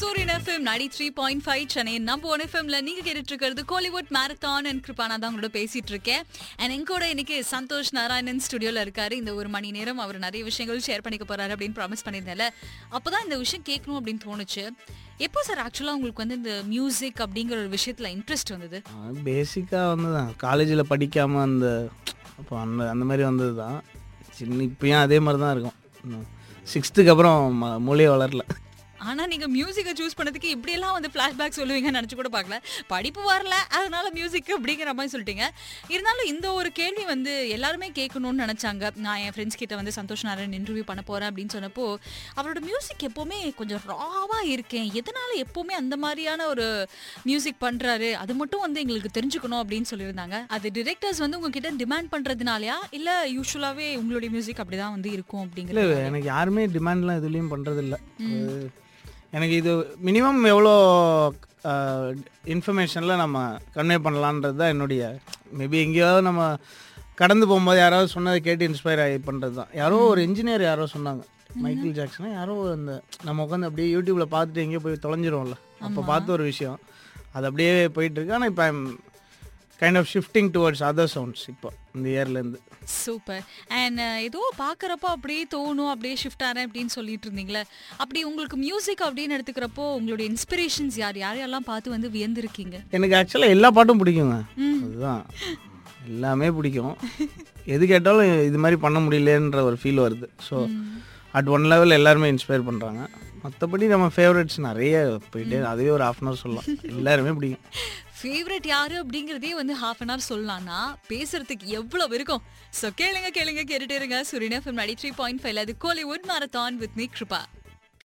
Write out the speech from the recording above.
சூரியன் FM ninety three point five Chennai நம்ம one எஃப்எம்ல நீங்க கேட்டுட்டு இருக்கிறது கோலிவுட் மேரத்தான் அண்ட் கிருபானா தான் உங்களோட பேசிட்டு இருக்கேன் அண்ட் எங்க கூட இன்னைக்கு சந்தோஷ் நாராயணன் ஸ்டுடியோல இருக்காரு இந்த ஒரு மணி நேரம் அவர் நிறைய விஷயங்கள் ஷேர் பண்ணிக்க போறாரு அப்படின்னு ப்ராமிஸ் பண்ணியிருந்தேன்ல அப்பதான் இந்த விஷயம் கேட்கணும் அப்படின்னு தோணுச்சு எப்போ சார் ஆக்சுவலா உங்களுக்கு வந்து இந்த மியூசிக் அப்படிங்கிற ஒரு விஷயத்துல இன்ட்ரெஸ்ட் வந்தது பேசிக்காக வந்து தான் காலேஜில் படிக்காமல் அந்த அப்போ அந்த அந்த மாதிரி வந்தது தான் சின்ன இப்பயும் அதே மாதிரி தான் இருக்கும் சிக்ஸ்த்துக்கு அப்புறம் ம- மூளையே வளரல ஆனா நீங்க மியூசிக்கை சூஸ் பண்ணதுக்கு இப்படி எல்லாம் வந்து ஃபிளாஷ்பேக் சொல்லுவீங்கன்னு நினைச்சு கூட பார்க்கல படிப்பு வரல அதனால மியூசிக் அப்படிங்கிற மாதிரி சொல்லிட்டீங்க இருந்தாலும் இந்த ஒரு கேள்வி வந்து எல்லாருமே கேட்கணும்னு நினைச்சாங்க நான் என் ஃப்ரெண்ட்ஸ் கிட்ட வந்து சந்தோஷ் நாராயண் இன்டர்வியூ பண்ண போறேன் அப்படின்னு சொன்னப்போ அவரோட மியூசிக் எப்பவுமே கொஞ்சம் ராவா இருக்கேன் எதனால எப்பவுமே அந்த மாதிரியான ஒரு மியூசிக் பண்றாரு அது மட்டும் வந்து எங்களுக்கு தெரிஞ்சுக்கணும் அப்படின்னு சொல்லியிருந்தாங்க அது டிரெக்டர்ஸ் வந்து உங்ககிட்ட டிமாண்ட் பண்றதுனாலயா இல்ல யூஸ்வலாவே உங்களுடைய மியூசிக் அப்படிதான் வந்து இருக்கும் இல்லை அப்படிங்கிறது எனக்கு யாருமே டிமாண்ட்லாம் எதுலேயும் பண்ணுறதில்ல எனக்கு இது மினிமம் எவ்வளோ இன்ஃபர்மேஷனில் நம்ம கன்வே பண்ணலான்றது தான் என்னுடைய மேபி எங்கேயாவது நம்ம கடந்து போகும்போது யாராவது சொன்னதை கேட்டு இன்ஸ்பயர் ஆகி பண்ணுறது தான் யாரோ ஒரு இன்ஜினியர் யாரோ சொன்னாங்க மைக்கேல் ஜாக்சனா யாரோ அந்த நம்ம உட்காந்து அப்படியே யூடியூப்பில் பார்த்துட்டு எங்கேயோ போய் தொலைஞ்சிருவோம்ல அப்போ பார்த்த ஒரு விஷயம் அது அப்படியே போயிட்டு இருக்கு ஆனால் இப்போ I'm kind of shifting towards other sounds இப்போ இந்த இயர்லேருந்து சூப்பர் அண்ட் ஏதோ பார்க்குறப்போ அப்படியே தோணும் அப்படியே ஷிஃப்ட் ஆகிறேன் அப்படின்னு சொல்லிட்டு இருந்தீங்களே அப்படி உங்களுக்கு மியூசிக் அப்படின்னு எடுத்துக்கிறப்போ உங்களுடைய இன்ஸ்பிரேஷன்ஸ் யார் யாரையெல்லாம் பார்த்து வந்து வியந்திருக்கீங்க எனக்கு ஆக்சுவலாக எல்லா பாட்டும் பிடிக்குங்க அதுதான் எல்லாமே பிடிக்கும் எது கேட்டாலும் இது மாதிரி பண்ண முடியலன்ற ஒரு ஃபீல் வருது ஸோ அட் ஒன் லெவல் எல்லாருமே இன்ஸ்பயர் பண்ணுறாங்க மற்றபடி நம்ம ஃபேவரட்ஸ் நிறைய போயிட்டே அதுவே ஒரு ஹாஃப் அன் ஹவர் சொல்லலாம் எல்லாருமே பிடிக்கும் ஃபேவரட் யாரு அப்படிங்கிறதே வந்து ஹாஃப் அன் ஹவர் சொல்லலாம்னா பேசுறதுக்கு எவ்வளவு இருக்கும் ஸோ கேளுங்க கேளுங்க கேட்டுட்டே இருங்க சூரியன் எஃப்எம் நடி த்ரீ பாயிண்ட் ஃபைவ் அது Kollywood marathon with me Kripa